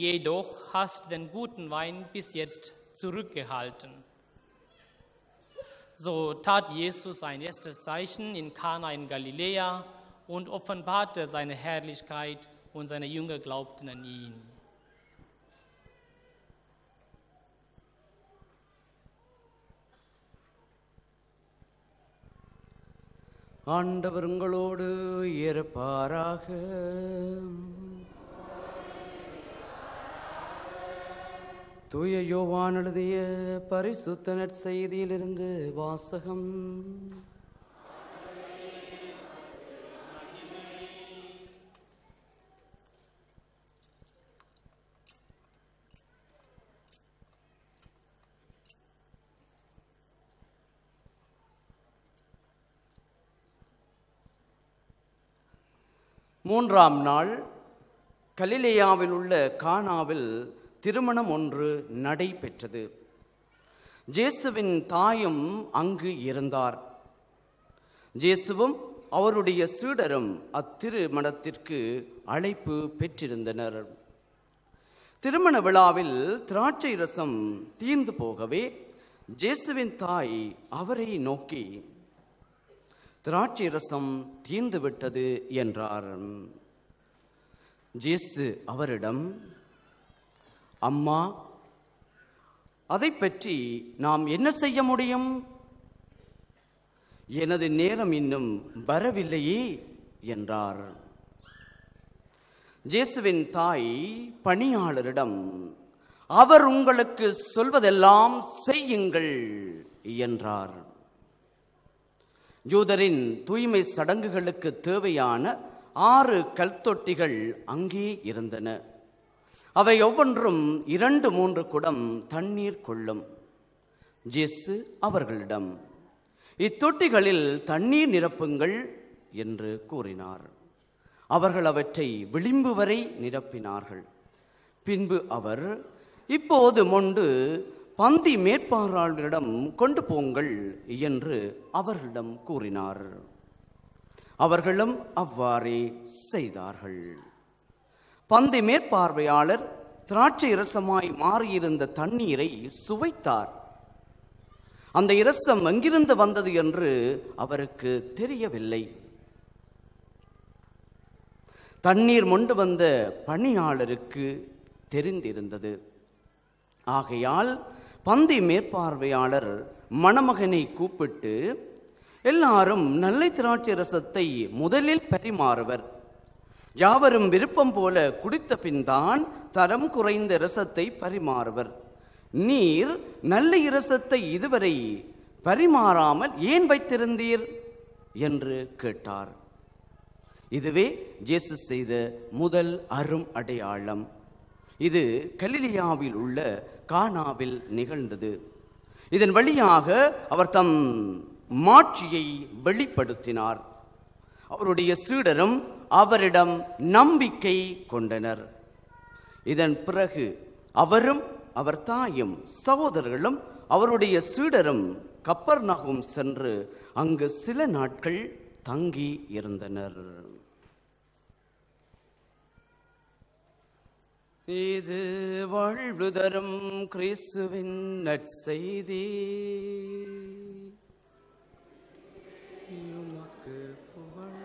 jedoch hast den guten Wein bis jetzt zurückgehalten. So tat Jesus sein erstes Zeichen in Kana in Galiläa und offenbarte seine Herrlichkeit und seine Jünger glaubten an ihn. ஆண்டவர் உங்களோடு இருப்பாராக தூய யோவான் எழுதிய பரிசுத்த நற்செய்தியிலிருந்து வாசகம் மூன்றாம் நாள் கலிலேயாவில் உள்ள கானாவில் திருமணம் ஒன்று நடைபெற்றது ஜேசுவின் தாயும் அங்கு இருந்தார் ஜேசுவும் அவருடைய சீடரும் அத்திருமணத்திற்கு அழைப்பு பெற்றிருந்தனர் திருமண விழாவில் திராட்சை ரசம் தீர்ந்து போகவே ஜேசுவின் தாய் அவரை நோக்கி திராட்சை ரசம் தீர்ந்து விட்டது என்றார் ஜேசு அவரிடம் அம்மா அதை பற்றி நாம் என்ன செய்ய முடியும் எனது நேரம் இன்னும் வரவில்லையே என்றார் ஜேசுவின் தாய் பணியாளரிடம் அவர் உங்களுக்கு சொல்வதெல்லாம் செய்யுங்கள் என்றார் யூதரின் தூய்மை சடங்குகளுக்கு தேவையான ஆறு கல்தொட்டிகள் அங்கே இருந்தன அவை ஒவ்வொன்றும் இரண்டு மூன்று குடம் தண்ணீர் கொள்ளும் ஜேசு அவர்களிடம் இத்தொட்டிகளில் தண்ணீர் நிரப்புங்கள் என்று கூறினார் அவர்கள் அவற்றை விளிம்பு வரை நிரப்பினார்கள் பின்பு அவர் இப்போது மொண்டு பந்தி மேற்பார்வையாளரிடம் கொண்டு போங்கள் என்று அவர்களிடம் கூறினார் அவர்களும் அவ்வாறே செய்தார்கள் பந்தி மேற்பார்வையாளர் திராட்சை இரசமாய் மாறியிருந்த தண்ணீரை சுவைத்தார் அந்த இரசம் எங்கிருந்து வந்தது என்று அவருக்கு தெரியவில்லை தண்ணீர் மொண்டு வந்த பணியாளருக்கு தெரிந்திருந்தது ஆகையால் பந்தி மேற்பார்வையாளர் மணமகனை கூப்பிட்டு எல்லாரும் நல்லை திராட்சை ரசத்தை முதலில் பரிமாறுவர் யாவரும் விருப்பம் போல குடித்த பின்தான் தரம் குறைந்த ரசத்தை பரிமாறுவர் நீர் நல்ல இரசத்தை இதுவரை பரிமாறாமல் ஏன் வைத்திருந்தீர் என்று கேட்டார் இதுவே இயேசு செய்த முதல் அரும் அடையாளம் இது கலிலியாவில் உள்ள கானாவில் நிகழ்ந்தது இதன் வழியாக அவர் தம் மாட்சியை வெளிப்படுத்தினார் அவருடைய சீடரும் அவரிடம் நம்பிக்கை கொண்டனர் இதன் பிறகு அவரும் அவர் தாயும் சகோதரர்களும் அவருடைய சீடரும் கப்பர்நகும் சென்று அங்கு சில நாட்கள் தங்கி இருந்தனர் இது வாழ்வு தரும் கிறிஸ்துவின் நற்செய்தி உமக்கு புகழ்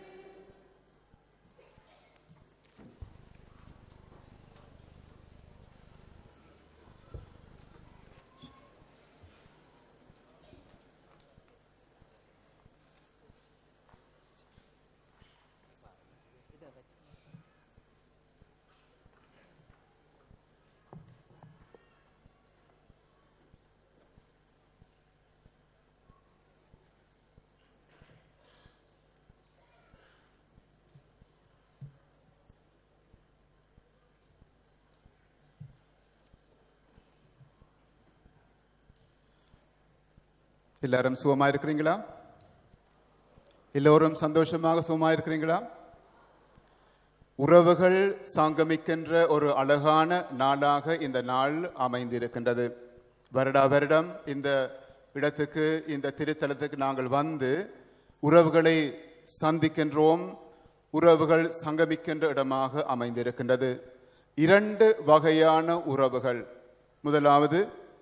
எல்லாரும் சுகமா இருக்கிறீங்களா எல்லோரும் சந்தோஷமாக சுகமா இருக்கிறீங்களா உறவுகள் சங்கமிக்கின்ற ஒரு அழகான நாளாக இந்த நாள் அமைந்திருக்கின்றது வருடா வருடம் இந்த இடத்துக்கு இந்த திருத்தலத்துக்கு நாங்கள் வந்து உறவுகளை சந்திக்கின்றோம் உறவுகள் சங்கமிக்கின்ற இடமாக அமைந்திருக்கின்றது இரண்டு வகையான உறவுகள் முதலாவது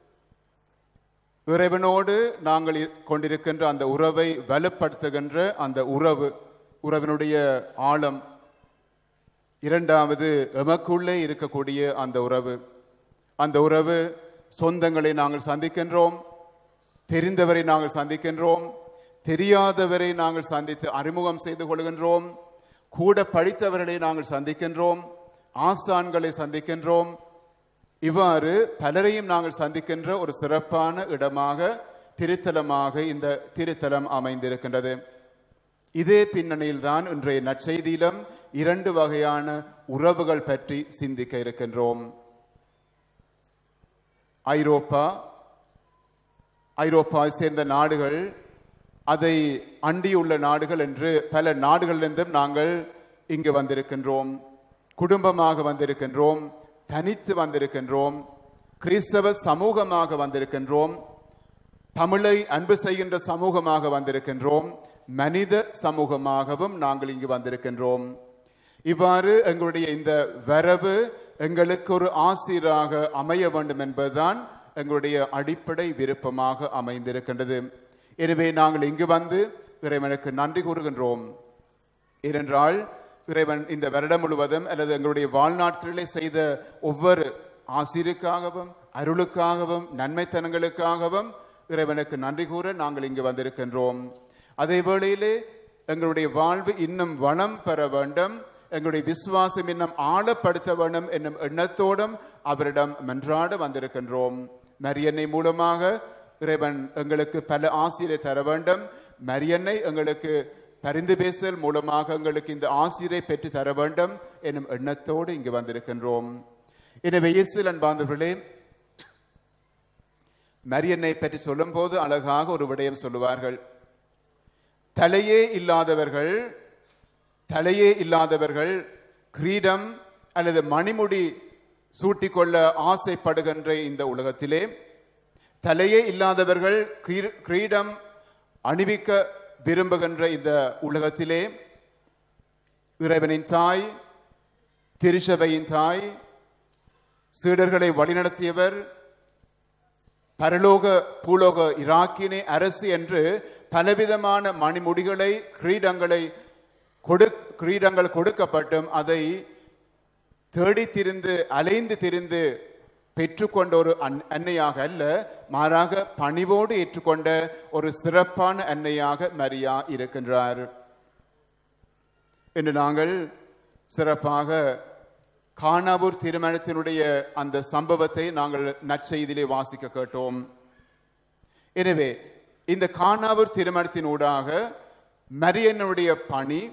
இறைவனோடு நாங்கள் இ- கொண்டிருக்கின்ற அந்த உறவை வலுப்படுத்துகின்ற அந்த உறவு உறவினுடைய ஆழம் இரண்டாவது எமக்குள்ளே இருக்கக்கூடிய அந்த உறவு அந்த உறவு சொந்தங்களை நாங்கள் சந்திக்கின்றோம் தெரிந்தவரை நாங்கள் சந்திக்கின்றோம் தெரியாதவரை நாங்கள் சந்தித்து அறிமுகம் செய்து கொள்கின்றோம் கூட படித்தவர்களை நாங்கள் சந்திக்கின்றோம் ஆசான்களை சந்திக்கின்றோம் இவ்வாறு பலரையும் நாங்கள் சந்திக்கின்ற ஒரு சிறப்பான இடமாக திருத்தலமாக இந்த திருத்தலம் அமைந்திருக்கின்றது இதே பின்னணியில்தான் இன்றைய நற்செய்தியிலும் இரண்டு வகையான உறவுகள் பற்றி சிந்திக்க இருக்கின்றோம் ஐரோப்பா ஐரோப்பாவை சேர்ந்த நாடுகள் அதை அண்டியுள்ள நாடுகள் என்று பல நாடுகளிலிருந்தும் நாங்கள் இங்கு வந்திருக்கின்றோம் குடும்பமாக வந்திருக்கின்றோம் தனித்து வந்திருக்கின்றோம் கிறிஸ்தவ சமூகமாக வந்திருக்கின்றோம் தமிழை அன்பு செய்கின்ற சமூகமாக வந்திருக்கின்றோம் மனித சமூகமாகவும் நாங்கள் இங்கு வந்திருக்கின்றோம் இவ்வாறு எங்களுடைய இந்த வரவு எங்களுக்கு ஒரு ஆசிராக அமைய வேண்டும் என்பதுதான் எங்களுடைய அடிப்படை விருப்பமாக அமைந்திருக்கின்றது எனவே நாங்கள் இங்கு வந்து இறைவனுக்கு நன்றி கூறுகின்றோம் ஏனென்றால் இறைவன் இந்த வருடம் முழுவதும் அல்லது எங்களுடைய வாழ்நாட்களிலே செய்த ஒவ்வொரு ஆசிரியருக்காகவும் அருளுக்காகவும் நன்மைத்தனங்களுக்காகவும் இறைவனுக்கு நன்றி கூற நாங்கள் இங்கு வந்திருக்கின்றோம் அதே வேளையிலே எங்களுடைய வாழ்வு இன்னும் வளம் பெற வேண்டும் எங்களுடைய விசுவாசம் இன்னும் ஆழப்படுத்த வேண்டும் என்னும் எண்ணத்தோடும் அவரிடம் மன்றாட வந்திருக்கின்றோம் மரியன்னை மூலமாக இறைவன் எங்களுக்கு பல ஆசிரியரை தர வேண்டும் மரியன்னை எங்களுக்கு பரிந்து பேசல் மூலமாக எங்களுக்கு இந்த ஆசிரியரை பெற்று தர வேண்டும் என்னும் எண்ணத்தோடு இங்கு வந்திருக்கின்றோம் எனவே இயேசுவில் அன்பார்ந்தவர்களே மரியன்னை பற்றி சொல்லும்போது அழகாக ஒரு விடயம் சொல்லுவார்கள் தலையே இல்லாதவர்கள் தலையே இல்லாதவர்கள் கிரீடம் அல்லது மணிமுடி சூட்டிக்கொள்ள ஆசைப்படுகின்ற இந்த உலகத்திலே தலையே இல்லாதவர்கள் கிரீ- கிரீடம் அணிவிக்க விரும்புகின்ற இந்த உலகத்திலே இறைவனின் தாய் திருச்சபையின் தாய் சீடர்களை வழிநடத்தியவர் பரலோக பூலோக இராக்கினே அரசு என்று பலவிதமான மணிமுடிகளை கிரீடங்களை கொடு கிரீடங்கள் கொடுக்கப்பட்டும் அதை தேடி திரிந்து அலைந்து திரிந்து பெற்றுக்கொண்ட ஒரு அன்- அன்னையாக அல்ல மாறாக பணிவோடு ஏற்றுக்கொண்ட ஒரு சிறப்பான அன்னையாக மரியா இருக்கின்றார் இன்று நாங்கள் சிறப்பாக கானாவூர் திருமணத்தினுடைய அந்த சம்பவத்தை நாங்கள் நற்செய்தியிலே வாசிக்க கேட்டோம் எனவே இந்த கானாவூர் திருமணத்தினூடாக மரியனுடைய பணி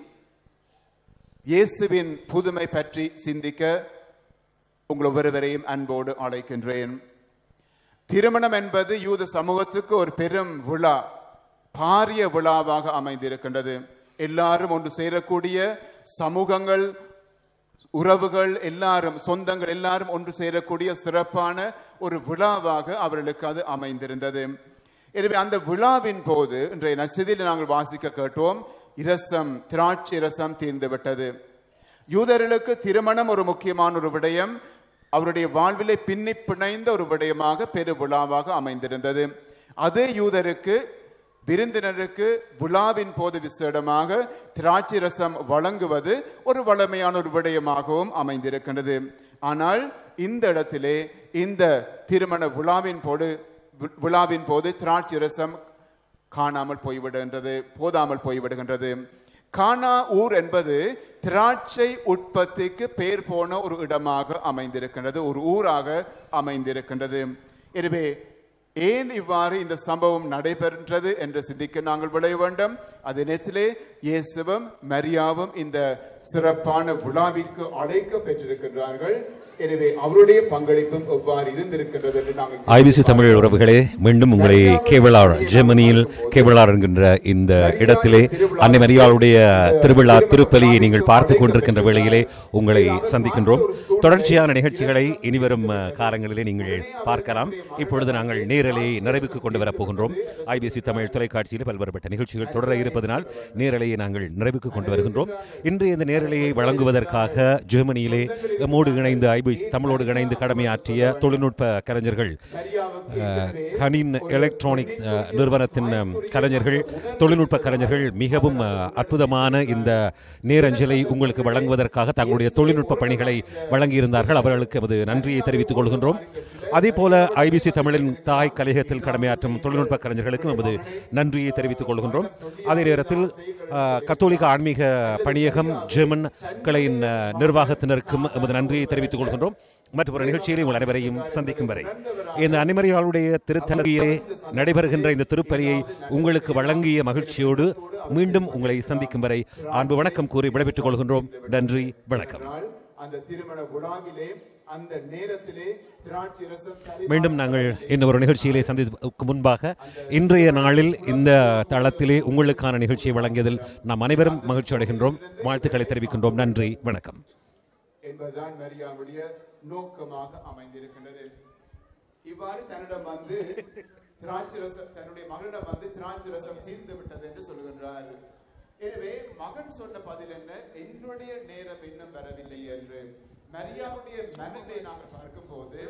இயேசுவின் புதுமை பற்றி சிந்திக்க உங்கள் ஒவ்வொருவரையும் அன்போடு அழைக்கின்றேன் திருமணம் என்பது யூத சமூகத்துக்கு ஒரு பெரும் விழா பாரிய விழாவாக அமைந்திருக்கின்றது எல்லாரும் ஒன்று சேரக்கூடிய சமூகங்கள் உறவுகள் எல்லாரும் சொந்தங்கள் எல்லாரும் ஒன்று சேரக்கூடிய சிறப்பான ஒரு விழாவாக அவர்களுக்கு அது அமைந்திருந்தது எனவே அந்த விழாவின் போது இன்றைய நச்சதியில் நாங்கள் வாசிக்க கேட்டோம் இரசம் திராட்சை ரசம் தீர்ந்து விட்டது யூதர்களுக்கு திருமணம் ஒரு முக்கியமான ஒரு விடயம் அவருடைய வாழ்விலே பின்னி பிணைந்த ஒரு விடயமாக பெரு விழாவாக அமைந்திருந்தது அதே யூதருக்கு விருந்தினருக்கு விழாவின் போது விசேடமாக திராட்சை ரசம் வழங்குவது ஒரு வளமையான ஒரு விடயமாகவும் அமைந்திருக்கின்றது ஆனால் இந்த இடத்திலே இந்த திருமண விழாவின் போது வி- விழாவின் போது திராட்சை ரசம் காணாமல் போய்விடுகின்றது போதாமல் போய்விடுகின்றது கானா ஊர் என்பது திராட்சை உற்பத்திக்கு பேர் போன ஒரு இடமாக அமைந்திருக்கின்றது ஒரு ஊராக அமைந்திருக்கின்றது எனவே ஏன் இவ்வாறு இந்த சம்பவம் நடைபெற்றது என்று சிந்திக்க நாங்கள் விளைய வேண்டும் அதே நேரத்திலே இயேசுவும் மரியாவும் இந்த சிறப்பான விழாவிற்கு அழைக்க பெற்றிருக்கின்றார்கள் எனவே அவருடைய பங்களிப்பும் எவ்வாறு இருந்திருக்கின்றது என்று நாங்கள் ஐபிசி தமிழ் உறவுகளே மீண்டும் உங்களை கேவலார் ஜெர்மனியில் கேவலார் என்கின்ற இந்த இடத்திலே அன்னை மரியாளுடைய திருவிழா திருப்பலியை நீங்கள் பார்த்து கொண்டிருக்கின்ற வேளையிலே உங்களை சந்திக்கின்றோம் தொடர்ச்சியான நிகழ்ச்சிகளை இனிவரும் அஹ், காலங்களிலே நீங்கள் பார்க்கலாம் இப்பொழுது நாங்கள் நேரலை நிறைவுக்கு கொண்டு வரப் போகின்றோம் ஐபிசி தமிழ் தொலைக்காட்சியில் பல்வேறுபட்ட நிகழ்ச்சிகள் தொடர இருப்பதனால் நேரலை நேரலையை நாங்கள் நிறைவுக்கு கொண்டு வருகின்றோம் இன்றைய இந்த நேரலையை வழங்குவதற்காக ஜெர்மனியிலே எம்மோடு இணைந்து ஐபிஸ் தமிழோடு இணைந்து கடமையாற்றிய தொழில்நுட்ப கலைஞர்கள் அஹ், கனின் எலக்ட்ரானிக்ஸ் அஹ், நிறுவனத்தின் அஹ், கலைஞர்கள் தொழில்நுட்ப கலைஞர்கள் மிகவும் அஹ், அற்புதமான இந்த நேரஞ்சலை உங்களுக்கு வழங்குவதற்காக தங்களுடைய தொழில்நுட்ப பணிகளை வழங்கியிருந்தார்கள் அவர்களுக்கு எமது நன்றியை தெரிவித்துக் கொள்கின்றோம் அதே போல ஐபிசி தமிழின் தாய் கலையகத்தில் கடமையாற்றும் தொழில்நுட்ப கலைஞர்களுக்கும் எமது நன்றியை தெரிவித்துக் கொள்கின்றோம் அதே நேரத்தில் அஹ், கத்தோலிக்க ஆன்மீக பணியகம் ஜெர்மன் கிளையின் அஹ், நிர்வாகத்தினருக்கும் எமது நன்றியை தெரிவித்துக் கொள்கின்றோம் மற்றும் ஒரு நிகழ்ச்சியில் உங்கள் அனைவரையும் சந்திக்கும் வரை இந்த அனைமரியாளுடைய திருத்தலவிலே நடைபெறுகின்ற இந்த திருப்பலியை உங்களுக்கு வழங்கிய மகிழ்ச்சியோடு மீண்டும் உங்களை சந்திக்கும் வரை அன்பு வணக்கம் கூறி விடைபெற்றுக் கொள்கின்றோம் நன்றி வணக்கம் நாள் அந்த திருமண விழாவிலே அந்த நேரத்திலே திராட்சை ரசம் தரி- மீண்டும் நாங்கள் இந்த ஒரு நிகழ்ச்சியிலே சந்திப்பதற்கு முன்பாக இன்றைய நாளில் இந்த தளத்திலே உங்களுக்கான நிகழ்ச்சியை வழங்கியதில் நாம் அனைவரும் மகிழ்ச்சி அடைகின்றோம் வாழ்த்துக்களை தெரிவிக்கின்றோம் நன்றி வணக்கம் என்பதுதான் மரியாவுடைய நோக்கமாக அமைந்திருக்கின்றது இவ்வாறு தன்னிடம் வந்து திராட்சை ரசம் தன்னுடைய மகனிடம் வந்து திராட்சை ரசம் தீர்ந்து விட்டது என்று சொல்கின்றார் எனவே மகன் சொன்ன பதில் என்ன என்னுடைய நேரம் இன்னும் வரவில்லை என்று மரியாவுடைய மனதை நாங்கள் பார்க்கும்போது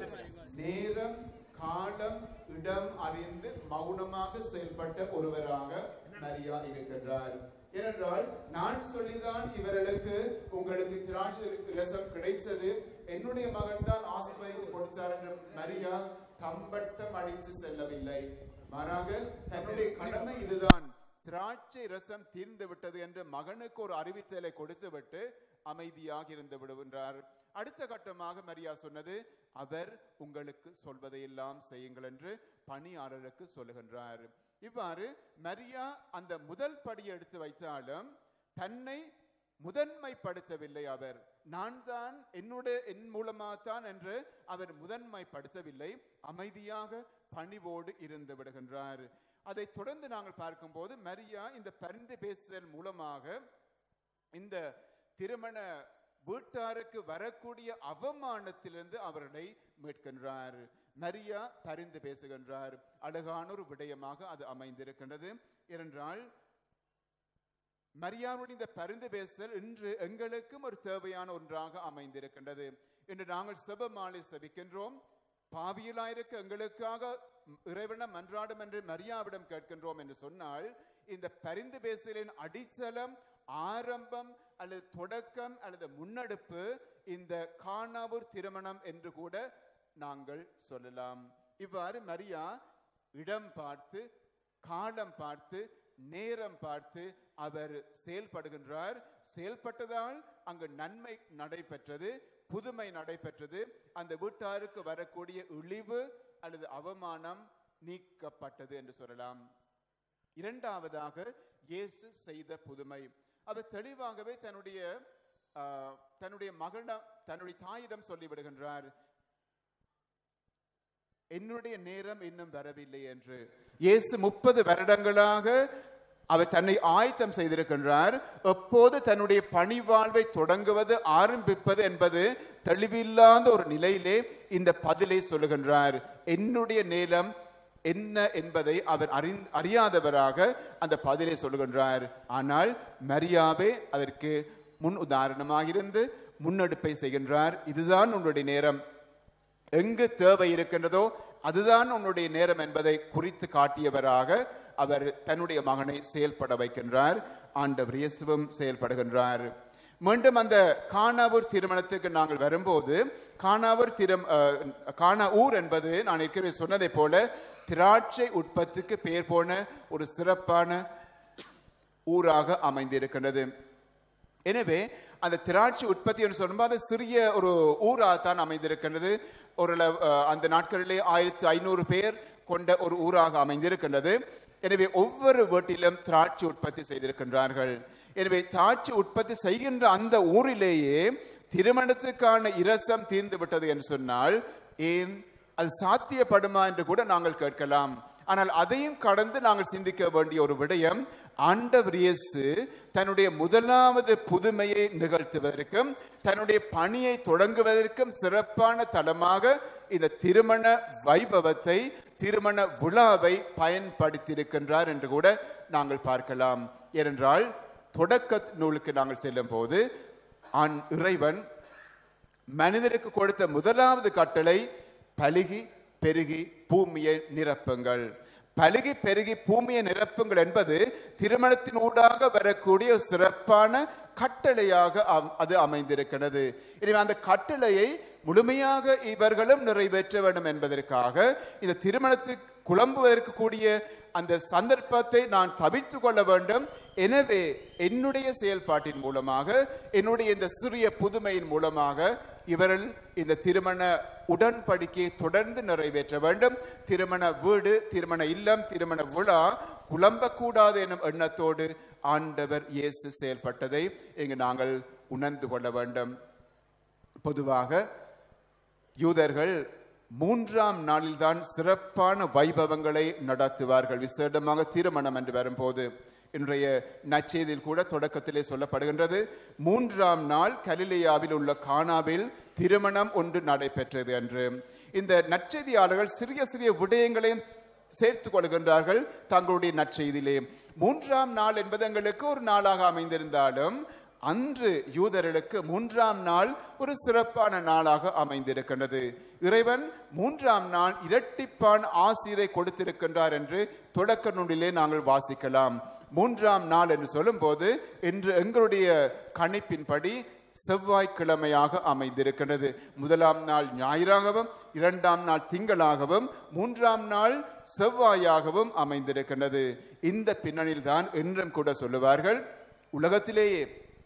நேரம் காலம் இடம் அறிந்து மௌனமாக செயல்பட்ட ஒருவராக மரியா இருக்கின்றார் ஏனென்றால் நான் சொல்லிதான் இவர்களுக்கு உங்களுக்கு திராட்சை ரசம் கிடைத்தது என்னுடைய மகன் தான் ஆசீர்வதித்து கொடுத்தார் என்று மரியா தம்பட்டம் அடித்து செல்லவில்லை மாறாக தன்னுடைய கடமை இதுதான் திராட்சை ரசம் தீர்ந்து விட்டது என்று மகனுக்கு ஒரு அறிவித்தலை கொடுத்துவிட்டு அமைதியாக இருந்து விடுகின்றார் அடுத்த கட்டமாக மரியா சொன்னது அவர் உங்களுக்கு சொல்வதையெல்லாம் செய்யுங்கள் என்று பணியாளருக்கு சொல்லுகின்றார் இவ்வாறு மரியா அந்த முதல் படியை எடுத்து வைத்தாலும் தன்னை முதன்மைப்படுத்தவில்லை அவர் நான் தான் என்னுடைய என் மூலமாகத்தான் என்று அவர் முதன்மைப்படுத்தவில்லை அமைதியாக பணிவோடு இருந்து விடுகின்றார் அதை தொடர்ந்து நாங்கள் பார்க்கும்போது மரியா இந்த பரிந்து பேசுதல் மூலமாக இந்த திருமண வீட்டாருக்கு வரக்கூடிய அவமானத்திலிருந்து அவர்களை மீட்கின்றார் மரியா பரிந்து பேசுகின்றார் அழகான ஒரு விடயமாக அது அமைந்திருக்கின்றது ஏனென்றால் மரியாவுடைய இந்த பரிந்து பேசல் இன்று எங்களுக்கும் ஒரு தேவையான ஒன்றாக அமைந்திருக்கின்றது இன்று நாங்கள் செபமாலை செபிக்கின்றோம் பாவியலாயிருக்க எங்களுக்காக இறைவனம் மன்றாடும் என்று மரியாவிடம் கேட்கின்றோம் என்று சொன்னால் இந்த பரிந்து பேசலின் அடித்தளம் ஆரம்பம் அல்லது தொடக்கம் அல்லது முன்னெடுப்பு இந்த காணாவூர் திருமணம் என்று கூட நாங்கள் சொல்லலாம் இவ்வாறு மரியா இடம் பார்த்து காலம் பார்த்து நேரம் பார்த்து அவர் செயல்படுகின்றார் செயல்பட்டதால் அங்கு நன்மை நடைபெற்றது புதுமை நடைபெற்றது அந்த வீட்டாருக்கு வரக்கூடிய இழிவு அல்லது அவமானம் நீக்கப்பட்டது என்று சொல்லலாம் இரண்டாவதாக இயேசு செய்த புதுமை அவர் தெளிவாகவே தன்னுடைய ஆஹ், தன்னுடைய மகனிடம் தன்னுடைய தாயிடம் சொல்லிவிடுகின்றார் என்னுடைய நேரம் இன்னும் வரவில்லை என்று இயேசு முப்பது வருடங்களாக அவர் தன்னை ஆயத்தம் செய்திருக்கின்றார் எப்போது தன்னுடைய பணி வாழ்வை தொடங்குவது ஆரம்பிப்பது என்பது தெளிவில்லாத ஒரு நிலையிலே இந்த பதிலை சொல்லுகின்றார் என்னுடைய நேரம் என்ன என்பதை அவர் அறி அறியாதவராக அந்த பதிலை சொல்லுகின்றார் ஆனால் மரியாவே அதற்கு முன் உதாரணமாக இருந்து முன்னெடுப்பை செய்கின்றார் இதுதான் உன்னுடைய நேரம் எங்கு தேவை இருக்கின்றதோ அதுதான் உன்னுடைய நேரம் என்பதை குறித்து காட்டியவராக அவர் தன்னுடைய மகனை செயல்பட வைக்கின்றார் ஆண்டவர் இயேசுவும் செயல்படுகின்றார் மீண்டும் அந்த காணாவூர் திருமணத்துக்கு நாங்கள் வரும்போது காணாவூர் திரும் அஹ், காணா ஊர் என்பது நான் ஏற்கனவே சொன்னதை போல திராட்சை உற்பத்திக்கு பெயர் போன ஒரு சிறப்பான ஊராக அமைந்திருக்கின்றது எனவே அந்த திராட்சை உற்பத்தி என்று சொல்லும்போது அது சிறிய ஒரு ஊராகத்தான் அமைந்திருக்கின்றது ஒரு ல- அஹ், அந்த நாட்களிலே ஆயிரத்தி ஐநூறு பேர் கொண்ட ஒரு ஊராக அமைந்திருக்கின்றது எனவே ஒவ்வொரு வீட்டிலும் திராட்சை உற்பத்தி செய்திருக்கின்றார்கள் எனவே திராட்சை உற்பத்தி செய்கின்ற அந்த ஊரிலேயே திருமணத்துக்கான இரசம் தீர்ந்து விட்டது என்று சொன்னால் ஏன் அது சாத்தியப்படுமா என்று கூட நாங்கள் கேட்கலாம் ஆனால் அதையும் கடந்து நாங்கள் சிந்திக்க வேண்டிய ஒரு விடயம் ஆண்டவர் இயேசு தன்னுடைய முதலாவது புதுமையை நிகழ்த்துவதற்கும் தன்னுடைய பணியை தொடங்குவதற்கும் சிறப்பான தலமாக இந்த திருமண வைபவத்தை திருமண விழாவை பயன்படுத்தியிருக்கின்றார் என்று கூட நாங்கள் பார்க்கலாம் ஏனென்றால் தொடக்க நூலுக்கு நாங்கள் செல்லும் போது ஆண் இறைவன் மனிதனுக்கு கொடுத்த முதலாவது கட்டளை பலுகி பெருகி பூமியை நிரப்புங்கள் பலுகி பெருகி பூமியை நிரப்புங்கள் என்பது திருமணத்தின் ஊடாக வரக்கூடிய ஒரு சிறப்பான கட்டளையாக அம்- அது அமைந்திருக்கிறது எனவே அந்த கட்டளையை முழுமையாக இவர்களும் நிறைவேற்ற வேண்டும் என்பதற்காக இந்த திருமணத்துக்கு குழம்புவதற்கு கூடிய அந்த சந்தர்ப்பத்தை நான் தவிர்த்து கொள்ள வேண்டும் எனவே என்னுடைய செயல்பாட்டின் மூலமாக என்னுடைய இந்த சிறிய புதுமையின் மூலமாக இவர்கள் இந்த திருமண உடன்படிக்கையை தொடர்ந்து நிறைவேற்ற வேண்டும் திருமண வீடு திருமண இல்லம் திருமண விழா குழம்பக்கூடாது எனும் எண்ணத்தோடு ஆண்டவர் இயேசு செயல்பட்டதை இங்கு நாங்கள் உணர்ந்து கொள்ள வேண்டும் பொதுவாக யூதர்கள் மூன்றாம் நாளில்தான் சிறப்பான வைபவங்களை நடத்துவார்கள் விசேடமாக திருமணம் என்று வரும்போது இன்றைய நற்செய்தியில் கூட தொடக்கத்திலே சொல்லப்படுகின்றது மூன்றாம் நாள் கலிலேயாவில் உள்ள கானாவில் திருமணம் ஒன்று நடைபெற்றது என்று இந்த நற்செய்தியாளர்கள் சிறிய சிறிய விடயங்களையும் சேர்த்துக் கொள்கின்றார்கள் தங்களுடைய நற்செய்தியிலே மூன்றாம் நாள் என்பது எங்களுக்கு ஒரு நாளாக அமைந்திருந்தாலும் அன்று யூதர்களுக்கு மூன்றாம் நாள் ஒரு சிறப்பான நாளாக அமைந்திருக்கின்றது இறைவன் மூன்றாம் நாள் இரட்டிப்பான் ஆசிரை கொடுத்திருக்கின்றார் என்று தொடக்க நூலிலே நாங்கள் வாசிக்கலாம் மூன்றாம் நாள் என்று சொல்லும்போது இன்று எங்களுடைய கணிப்பின்படி செவ்வாய்க்கிழமையாக அமைந்திருக்கின்றது முதலாம் நாள் ஞாயிறாகவும் இரண்டாம் நாள் திங்களாகவும் மூன்றாம் நாள் செவ்வாயாகவும் அமைந்திருக்கின்றது இந்த பின்னணியில் தான் என்றும் கூட சொல்லுவார்கள் உலகத்திலேயே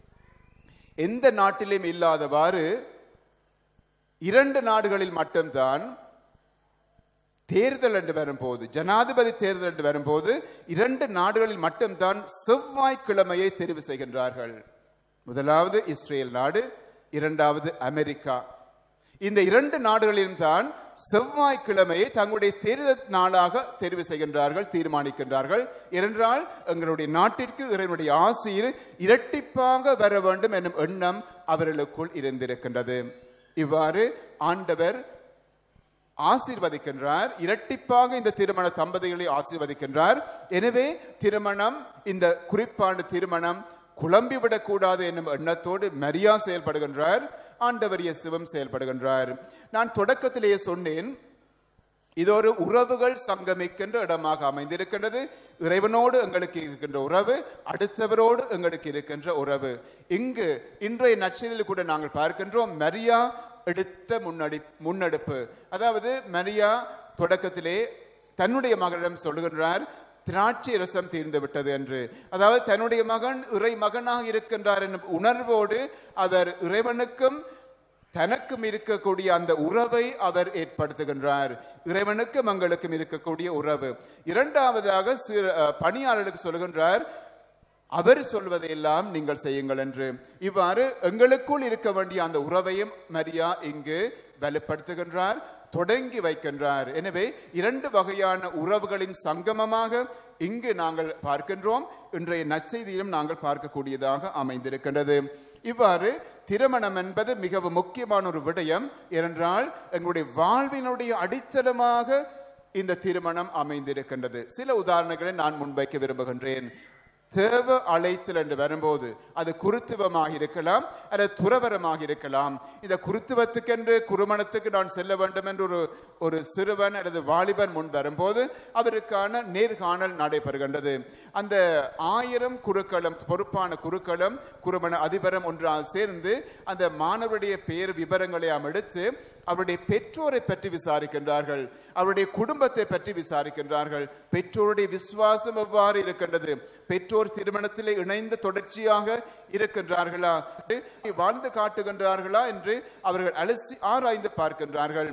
எந்த நாட்டிலும் இல்லாதவாறு இரண்டு நாடுகளில் மட்டும்தான் தேர்தல் என்று வரும்போது ஜனாதிபதி தேர்தல் என்று வரும்போது இரண்டு நாடுகளில் மட்டும்தான் செவ்வாய்க்கிழமையை தெரிவு செய்கின்றார்கள் முதலாவது இஸ்ரேல் நாடு இரண்டாவது அமெரிக்கா இந்த இரண்டு நாடுகளிலும் தான் செவ்வாய்க்கிழமையை தங்களுடைய தேர்தல் நாளாக தெரிவு செய்கின்றார்கள் தீர்மானிக்கின்றார்கள் ஏனென்றால் எங்களுடைய நாட்டிற்கு இறைவனுடைய ஆசையில் இரட்டிப்பாக வர வேண்டும் என்னும் எண்ணம் அவர்களுக்குள் இருந்திருக்கின்றது இவ்வாறு ஆண்டவர் ஆசீர்வதிக்கின்றார் இரட்டிப்பாக இந்த திருமண தம்பதிகளை ஆசீர்வதிக்கின்றார் எனவே திருமணம் இந்த குறிப்பான திருமணம் குழம்பிவிடக் கூடாது என்னும் எண்ணத்தோடு மரியா செயல்படுகின்றார் ஆண்டவர் இயேசுவும் செயல்படுகின்றார் நான் தொடக்கத்திலேயே சொன்னேன் இது ஒரு உறவுகள் சங்கமிக்கின்ற இடமாக அமைந்திருக்கின்றது இறைவனோடு எங்களுக்கு இருக்கின்ற உறவு அடுத்தவரோடு எங்களுக்கு இருக்கின்ற உறவு இங்கு இன்றைய நற்செய்தியில் கூட நாங்கள் பார்க்கின்றோம் மரியா எடுத்த முன்னடி முன்னெடுப்பு அதாவது மரியா தொடக்கத்திலே தன்னுடைய மகனிடம் சொல்லுகின்றார் திராட்சை ரசம் தீர்ந்து விட்டது என்று அதாவது தன்னுடைய மகன் இறை மகனாக இருக்கின்றார் என்னும் உணர்வோடு அவர் இறைவனுக்கும் தனக்கும் இருக்கக்கூடிய அந்த உறவை அவர் ஏற்படுத்துகின்றார் இறைவனுக்கும் எங்களுக்கும் இருக்கக்கூடிய உறவு இரண்டாவதாக சிறு- அஹ், பணியாளருக்கு சொல்கின்றார் அவர் சொல்வதையெல்லாம் நீங்கள் செய்யுங்கள் என்று இவ்வாறு எங்களுக்குள் இருக்க வேண்டிய அந்த உறவையும் மரியா இங்கு வலுப்படுத்துகின்றார் தொடங்கி வைக்கின்றார் எனவே இரண்டு வகையான உறவுகளின் சங்கமமாக இங்கு நாங்கள் பார்க்கின்றோம் இன்றைய நற்செய்தியிலும் நாங்கள் பார்க்கக்கூடியதாக அமைந்திருக்கின்றது இவ்வாறு திருமணம் என்பது மிகவும் முக்கியமான ஒரு விடயம் ஏனென்றால் எங்களுடைய வாழ்வினுடைய அடித்தளமாக இந்த திருமணம் அமைந்திருக்கின்றது சில உதாரணங்களை நான் முன்வைக்க விரும்புகின்றேன் தேவ அழைத்தல் என்று வரும்போது அது குருத்துவமாக இருக்கலாம் அல்லது துறவரமாக இருக்கலாம் இந்த குருத்துவத்துக்கென்று குருமணத்துக்கு நான் செல்ல வேண்டும் என்று ஒரு ஒரு சிறுவன் அல்லது வாலிபன் முன் வரும்போது அவருக்கான நேர்காணல் நடைபெறுகின்றது அந்த ஆயிரம் குருக்களும் பொறுப்பான குருக்களும் குருமண அதிபரும் ஒன்றாக சேர்ந்து அந்த மாணவருடைய பெயர் விவரங்களை நாம் எடுத்து அவருடைய பெற்றோரை பற்றி விசாரிக்கின்றார்கள் அவருடைய குடும்பத்தை பற்றி விசாரிக்கின்றார்கள் பெற்றோருடைய விசுவாசம் எவ்வாறு இருக்கின்றது பெற்றோர் திருமணத்திலே இணைந்து தொடர்ச்சியாக இருக்கின்றார்களா வாழ்ந்து காட்டுகின்றார்களா என்று அவர்கள் அலசி ஆராய்ந்து பார்க்கின்றார்கள்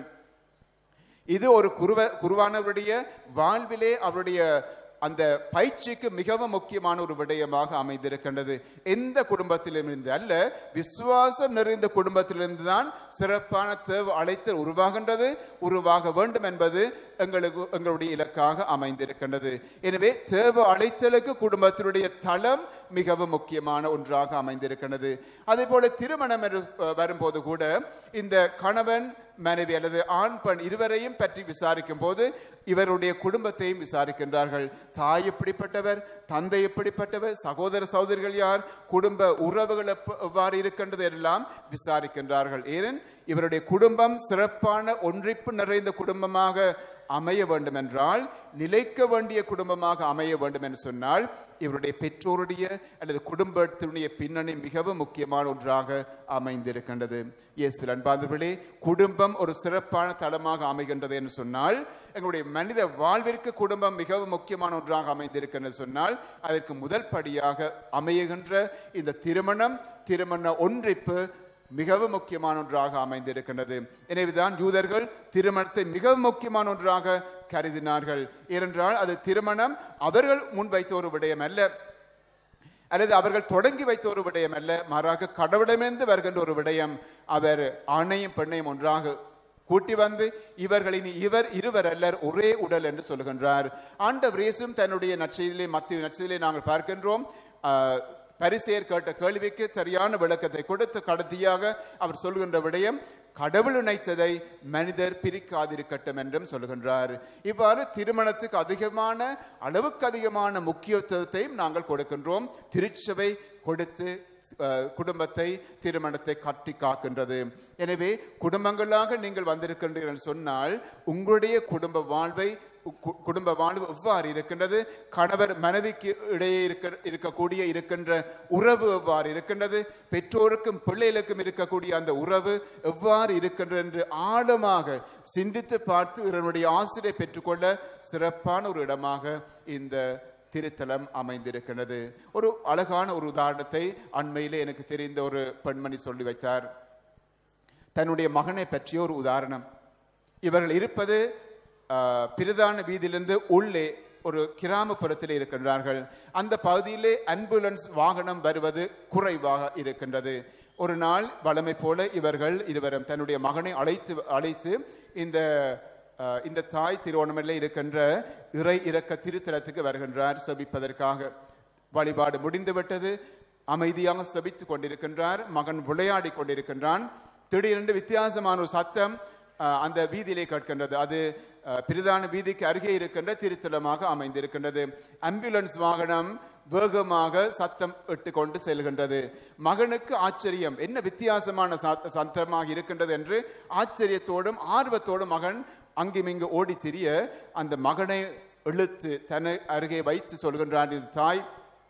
இது ஒரு குருவ குருவானவருடைய வாழ்விலே அவருடைய அந்த பயிற்சிக்கு மிகவும் முக்கியமான ஒரு விடயமாக அமைந்திருக்கின்றது எந்த குடும்பத்திலும் இருந்து அல்ல விசுவாசம் நிறைந்த குடும்பத்திலிருந்து தான் சிறப்பான தேவ அழைத்தல் உருவாகின்றது உருவாக வேண்டும் என்பது எங்களுக்கு எங்களுடைய இலக்காக அமைந்திருக்கின்றது எனவே தேவ அழைத்தலுக்கு குடும்பத்தினுடைய தளம் மிகவும் முக்கியமான ஒன்றாக அமைந்திருக்கின்றது அதே போல திருமணம் என்று, அஹ், வரும்போது கூட இந்த கணவன் மனைவி அல்லது ஆண் பெண் இருவரையும் பற்றி விசாரிக்கும் போது இவருடைய குடும்பத்தையும் விசாரிக்கின்றார்கள் தாய் எப்படிப்பட்டவர் தந்தை எப்படிப்பட்டவர் சகோதர சகோதரிகள் யார் குடும்ப உறவுகள் எப்ப- எவ்வாறு இருக்கின்றது எல்லாம் விசாரிக்கின்றார்கள் ஏன் இவருடைய குடும்பம் சிறப்பான ஒன்றிப்பு நிறைந்த குடும்பமாக அமைய வேண்டும் என்றால் நிலைக்க வேண்டிய குடும்பமாக அமைய வேண்டும் என்று சொன்னால் இவருடைய பெற்றோருடைய அல்லது குடும்பத்தினுடைய பின்னணி மிகவும் முக்கியமான ஒன்றாக அமைந்திருக்கின்றது இயேசு அன்பாந்தவர்களே குடும்பம் ஒரு சிறப்பான தளமாக அமைகின்றது என்று சொன்னால் எங்களுடைய மனித வாழ்விற்கு குடும்பம் மிகவும் முக்கியமான ஒன்றாக அமைந்திருக்கின்றது சொன்னால் அதற்கு முதல் படியாக அமையுகின்ற இந்த திருமணம் திருமண ஒன்றிப்பு மிகவும் முக்கியமான ஒன்றாக அமைந்திருக்கின்றது எனவேதான் யூதர்கள் திருமணத்தை மிகவும் முக்கியமான ஒன்றாக கருதினார்கள் ஏனென்றால் அது திருமணம் அவர்கள் முன்வைத்த ஒரு விடயம் அல்ல அல்லது அவர்கள் தொடங்கி வைத்த ஒரு விடயம் அல்ல மாறாக கடவுளமிருந்து வருகின்ற ஒரு விடயம் அவர் ஆணையும் பெண்ணையும் ஒன்றாக கூட்டி வந்து இவர்களின் இவர் இருவர் அல்லர் ஒரே உடல் என்று சொல்லுகின்றார் ஆண்டவர் இயேசுவும் தன்னுடைய நற்செய்தியிலே மத்திய நற்செய்தியிலே நாங்கள் பார்க்கின்றோம் ஆஹ், பரிசேயர் கேட்ட கேள்விக்கு சரியான விளக்கத்தை கொடுத்து கடைசியாக அவர் சொல்கின்ற விடயம் கடவுள் இணைத்ததை மனிதர் பிரிக்காதிருக்கட்டும் என்றும் சொல்கின்றார் இவ்வாறு திருமணத்துக்கு அதிகமான அளவுக்கு அதிகமான முக்கியத்துவத்தையும் நாங்கள் கொடுக்கின்றோம் திருச்சபை கொடுத்து அஹ், குடும்பத்தை திருமணத்தை கட்டி காக்கின்றது எனவே குடும்பங்களாக நீங்கள் வந்திருக்கின்றீர்கள் என்று சொன்னால் உங்களுடைய குடும்ப வாழ்வை கு- குடும்ப வாழ்வு எவ்வாறு இருக்கின்றது கணவர் மனைவிக்கு இடையே இருக்க இருக்கக்கூடிய இருக்கின்ற உறவு எவ்வாறு இருக்கின்றது பெற்றோருக்கும் பிள்ளைகளுக்கும் இருக்கக்கூடிய அந்த உறவு எவ்வாறு இருக்கின்றது என்று ஆழமாக சிந்தித்து பார்த்து இதனுடைய ஆசிரியை பெற்றுக்கொள்ள சிறப்பான ஒரு இடமாக இந்த திருத்தலம் அமைந்திருக்கிறது ஒரு அழகான ஒரு உதாரணத்தை அண்மையிலே எனக்கு தெரிந்த ஒரு பெண்மணி சொல்லி வைத்தார் தன்னுடைய மகனை பற்றிய ஒரு உதாரணம் இவர்கள் இருப்பது ஆஹ், பிரதான வீதியிலிருந்து உள்ளே ஒரு கிராமப்புறத்தில் இருக்கின்றார்கள் அந்த பகுதியிலே ஆம்புலன்ஸ் வாகனம் வருவது குறைவாக இருக்கின்றது ஒரு நாள் வழமை போல இவர்கள் இருவரும் தன்னுடைய மகனை அழைத்து அழைத்து இந்த ஆஹ், இந்த தாய் திருவோணமலையில் இருக்கின்ற இறை இறக்க திருத்தலத்துக்கு வருகின்றார் செபிப்பதற்காக வழிபாடு முடிந்துவிட்டது அமைதியாக செபித்துக் கொண்டிருக்கின்றார் மகன் விளையாடி கொண்டிருக்கின்றான் திடீரென்று வித்தியாசமான ஒரு சத்தம் அஹ், அந்த வீதியிலே கேட்கின்றது அது அஹ், பிரதான வீதிக்கு அருகே இருக்கின்ற திருத்தலமாக அமைந்திருக்கின்றது ஆம்புலன்ஸ் வாகனம் வேகமாக சத்தம் இட்டு கொண்டு செல்கின்றது மகனுக்கு ஆச்சரியம் என்ன வித்தியாசமான சத்த- சத்தமாக இருக்கின்றது என்று ஆச்சரியத்தோடும் ஆர்வத்தோடும் மகன் அங்குமிங்கு ஓடி திரிய அந்த மகனை இழுத்து தன்னை அருகே வைத்து சொல்கின்றான் இது தாய்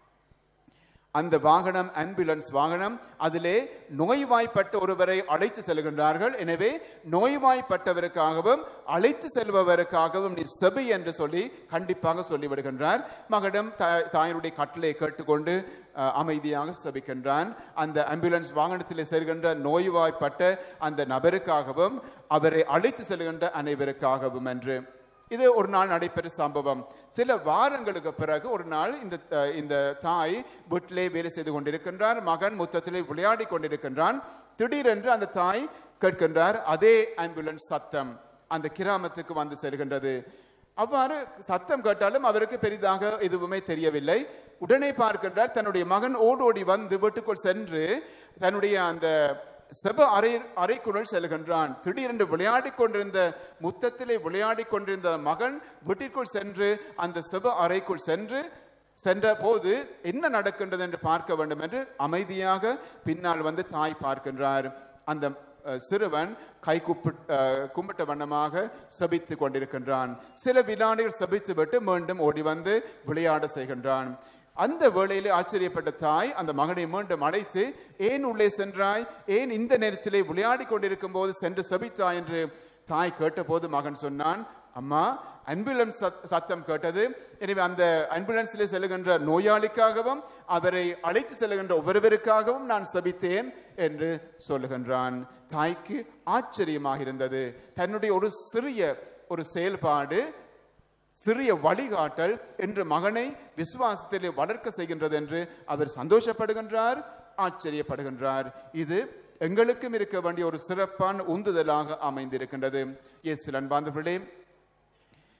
அந்த வாகனம் ஆம்புலன்ஸ் வாகனம் அதிலே நோய்வாய்ப்பட்ட ஒருவரை அழைத்து செல்கின்றார்கள் எனவே நோய்வாய்ப்பட்டவருக்காகவும் அழைத்து செல்பவருக்காகவும் நீ செபி என்று சொல்லி கண்டிப்பாக சொல்லிவிடுகின்றார் மகனும் தா- தாயினுடைய கட்டளை கேட்டுக்கொண்டு அஹ், அமைதியாக செபிக்கின்றான் அந்த ஆம்புலன்ஸ் வாகனத்திலே செல்கின்ற நோய்வாய்ப்பட்ட அந்த நபருக்காகவும் அவரை அழைத்து செல்கின்ற அனைவருக்காகவும் என்று இது ஒரு நாள் நடைபெற்ற சம்பவம் சில வாரங்களுக்கு பிறகு ஒரு நாள் இந்த அஹ், இந்த தாய் வீட்டிலே வேலை செய்து கொண்டிருக்கின்றார் மகன் முத்தத்திலே விளையாடி கொண்டிருக்கின்றான் திடீரென்று அந்த தாய் கேட்கின்றார் அதே ஆம்புலன்ஸ் சத்தம் அந்த கிராமத்துக்கு வந்து செல்கின்றது அவ்வாறு சத்தம் கேட்டாலும் அவருக்கு பெரிதாக எதுவுமே தெரியவில்லை உடனே பார்க்கின்றார் தன்னுடைய மகன் ஓடோடி வந்து வீட்டுக்குள் சென்று தன்னுடைய அந்த செப அறை அறைக்குள் செல்கின்றான் திடீரென்று விளையாடிக் கொண்டிருந்த முத்தத்திலே விளையாடிக் கொண்டிருந்த மகன் வீட்டிற்குள் சென்று அந்த செப அறைக்குள் சென்று சென்ற போது என்ன நடக்கின்றது என்று பார்க்க வேண்டும் என்று அமைதியாக பின்னால் வந்து தாய் பார்க்கின்றார் அந்த அஹ், சிறுவன் கை குப்பி அஹ், கும்பிட்ட வண்ணமாக செபித்து கொண்டிருக்கின்றான் சில வினாடிகள் செபித்து விட்டு மீண்டும் ஓடி வந்து விளையாட செய்கின்றான் அந்த வேளையிலே ஆச்சரியப்பட்ட தாய் அந்த மகனை மீண்டும் அழைத்து ஏன் உள்ளே சென்றாய் ஏன் இந்த நேரத்திலே விளையாடி கொண்டிருக்கும் போது சென்று செபித்தாய் என்று தாய் கேட்டபோது மகன் சொன்னான் அம்மா ஆம்புலன்ஸ் சத்- சத்தம் கேட்டது எனவே அந்த ஆம்புலன்ஸிலே செல்லுகின்ற நோயாளிக்காகவும் அவரை அழைத்து செல்லுகின்ற ஒவ்வொருவருக்காகவும் நான் செபித்தேன் என்று சொல்லுகின்றான் தாய்க்கு ஆச்சரியமாக இருந்தது தன்னுடைய ஒரு சிறிய ஒரு செயல்பாடு சிறிய வழிகாட்டல் என்று மகனை விசுவாசத்திலே வளர்க்க செய்கின்றது என்று அவர் சந்தோஷப்படுகின்றார் ஆச்சரியப்படுகின்றார் இது எங்களுக்கும் இருக்க வேண்டிய ஒரு சிறப்பான உந்துதலாக அமைந்திருக்கின்றது இயேசு அன்பாந்தவர்களே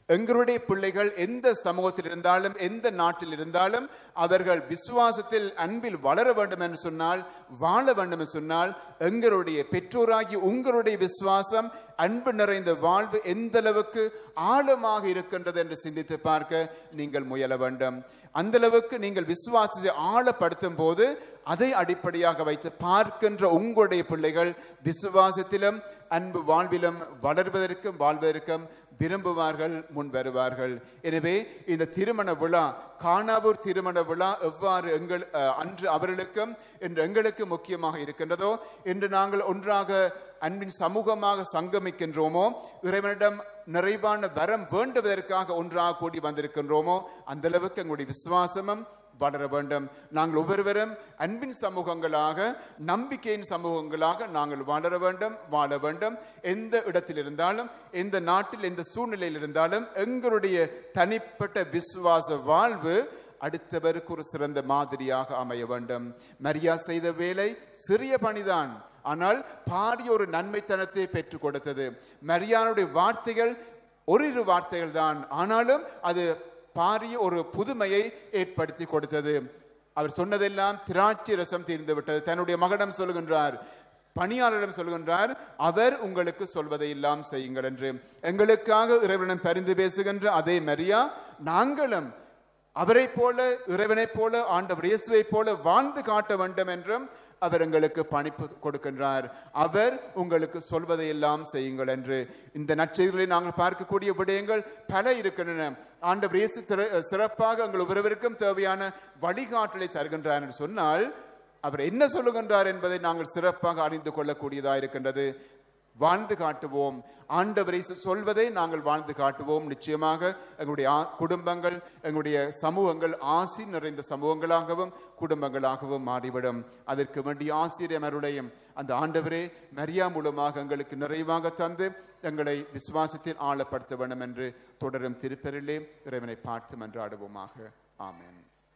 எங்களுடைய பிள்ளைகள் எந்த சமூகத்தில் இருந்தாலும் எந்த நாட்டில் இருந்தாலும் அவர்கள் விசுவாசத்தில் அன்பில் வளர வேண்டும் என்று சொன்னால் வாழ வேண்டும் என்று சொன்னால் எங்களுடைய பெற்றோராகி உங்களுடைய விசுவாசம் அன்பு நிறைந்த வாழ்வு எந்த அளவுக்கு ஆழமாக இருக்கின்றது என்று சிந்தித்து பார்க்க நீங்கள் முயல வேண்டும் அந்த அளவுக்கு நீங்கள் விசுவாசத்தை ஆழப்படுத்தும் போது அதை அடிப்படையாக வைத்து பார்க்கின்ற உங்களுடைய பிள்ளைகள் விசுவாசத்திலும் அன்பு வாழ்விலும் வளர்வதற்கும் வாழ்வதற்கும் விரும்புவார்கள் முன் வருவார்கள் எனவே இந்த திருமண விழா காணாவூர் திருமண விழா எவ்வாறு எங்கள் அஹ், அன்று அவர்களுக்கும் இன்று எங்களுக்கு முக்கியமாக இருக்கின்றதோ இன்று நாங்கள் ஒன்றாக அன்பின் சமூகமாக சங்கமிக்கின்றோமோ இறைவனிடம் நிறைவான வரம் வேண்டுவதற்காக ஒன்றாக கூடி வந்திருக்கின்றோமோ அந்த அளவுக்கு எங்களுடைய விசுவாசமும் வளர வேண்டும் நாங்கள் ஒவ்வொருவரும் அன்பின் சமூகங்களாக நம்பிக்கையின் சமூகங்களாக நாங்கள் வளர வேண்டும் வாழ வேண்டும் எந்த இடத்தில் இருந்தாலும் எந்த நாட்டில் எந்த சூழ்நிலையில் இருந்தாலும் எங்களுடைய தனிப்பட்ட விசுவாச வாழ்வு அடுத்தவருக்கு ஒரு சிறந்த மாதிரியாக அமைய வேண்டும் மரியா செய்த வேலை சிறிய பணிதான் ஆனால் பாரிய ஒரு நன்மைத்தனத்தை பெற்றுக் கொடுத்தது மரியானுடைய வார்த்தைகள் ஓரிரு வார்த்தைகள் தான் ஆனாலும் அது பாரிய ஒரு புதுமையை ஏற்படுத்தி கொடுத்தது அவர் சொன்னதெல்லாம் திராட்சை ரசம் தீர்ந்து விட்டது தன்னுடைய மகனிடம் சொல்கின்றார் பணியாளரிடம் சொல்கின்றார் அவர் உங்களுக்கு சொல்வதை எல்லாம் செய்யுங்கள் என்று எங்களுக்காக இறைவனிடம் பரிந்து பேசுகின்ற அதே மரியா நாங்களும் அவரைப் போல இறைவனைப் போல ஆண்டவர் இயேசுவைப் போல வாழ்ந்து காட்ட வேண்டும் என்றும் அவர் எங்களுக்கு பணிப்பு கொடுக்கின்றார் அவர் உங்களுக்கு சொல்வதை எல்லாம் செய்யுங்கள் என்று இந்த நற்செய்திகளை நாங்கள் பார்க்கக்கூடிய விடயங்கள் பல இருக்கின்றன ஆண்டவர் இயேசு திற- சிறப்பாக எங்கள் ஒவ்வொருவருக்கும் தேவையான வழிகாட்டலை தருகின்றார் என்று சொன்னால் அவர் என்ன சொல்லுகின்றார் என்பதை நாங்கள் சிறப்பாக அறிந்து கொள்ளக்கூடியதாக இருக்கின்றது வாழ்ந்து காட்டுவோம் ஆண்டவர் இயேசு சொல்வதை நாங்கள் வாழ்ந்து காட்டுவோம் நிச்சயமாக எங்களுடைய ஆ- குடும்பங்கள் எங்களுடைய சமூகங்கள் ஆசி நிறைந்த சமூகங்களாகவும் குடும்பங்களாகவும் மாறிவிடும் அதற்கு வேண்டிய ஆசிரியர் அருளையும் அந்த ஆண்டவரே மரியா மூலமாக எங்களுக்கு நிறைவாக தந்து எங்களை விசுவாசத்தில் ஆழப்படுத்த வேண்டும் என்று தொடரும் திருப்பெரிலே இறைவனை பார்த்து மன்றாடுவோமாக ஆமென்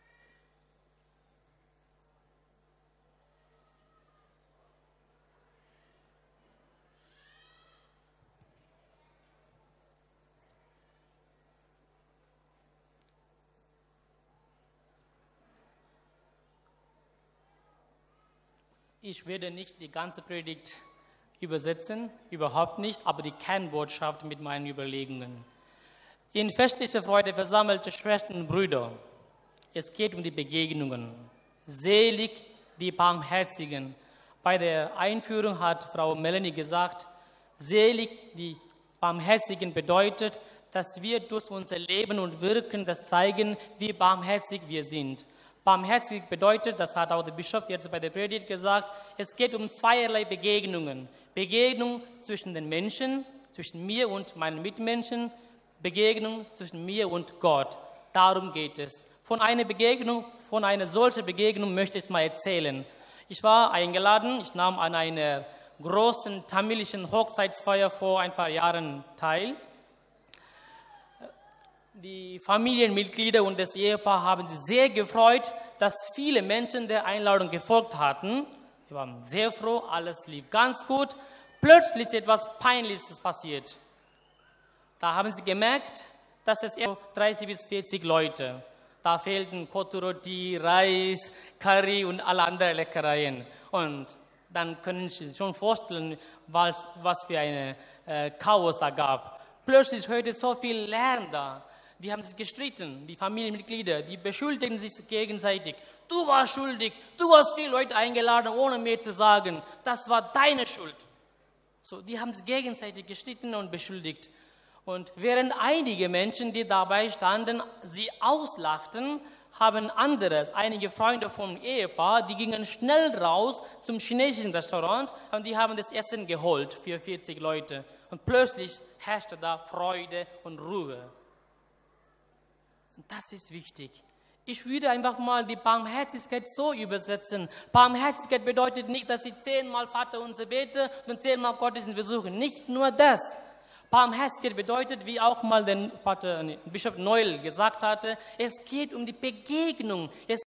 Ich werde nicht die ganze Predigt übersetzen, überhaupt nicht, aber die Kernbotschaft mit meinen Überlegungen. In festlicher Freude versammelte Schwestern und Brüder, es geht um die Begegnungen. Selig die Barmherzigen. Bei der Einführung hat Frau Melanie gesagt, selig die Barmherzigen bedeutet, dass wir durch unser Leben und Wirken das zeigen, wie barmherzig wir sind. Barmherzig bedeutet, das hat auch der Bischof jetzt bei der Predigt gesagt, es geht um zweierlei Begegnungen. Begegnung zwischen den Menschen, zwischen mir und meinen Mitmenschen, Begegnung zwischen mir und Gott. Darum geht es. Von einer Begegnung, von einer solchen Begegnung möchte ich mal erzählen. Ich war eingeladen, ich nahm an einer großen tamilischen Hochzeitsfeier vor ein paar Jahren teil. Die Familienmitglieder und das Ehepaar haben sich sehr gefreut, dass viele Menschen der Einladung gefolgt hatten. Sie waren sehr froh, alles lief ganz gut. Plötzlich ist etwas Peinliches passiert. Da haben sie gemerkt, dass es eher 30 bis 40 Leute. Da fehlten Kotoroti, Reis, Curry und alle anderen Leckereien. Und dann können Sie sich schon vorstellen, was, was für ein äh, Chaos da gab. Plötzlich hörte so viel Lärm da. Die haben sich gestritten, die Familienmitglieder, die beschuldigen sich gegenseitig. Du warst schuldig, du hast viele Leute eingeladen, ohne mir zu sagen, das war deine Schuld. So, die haben sich gegenseitig gestritten und beschuldigt. Und während einige Menschen, die dabei standen, sie auslachten, haben anderes, einige Freunde vom Ehepaar, die gingen schnell raus zum chinesischen Restaurant und die haben das Essen geholt für 40 Leute. Und plötzlich herrschte da Freude und Ruhe. Und das ist wichtig. Ich würde einfach mal die Barmherzigkeit so übersetzen. Barmherzigkeit bedeutet nicht, dass ich zehnmal Vater unser bete und zehnmal Gottesdienst besuche. Nicht nur das. Barmherzigkeit bedeutet, wie auch mal der Pater, nee, Bischof Neul gesagt hatte, es geht um die Begegnung. Es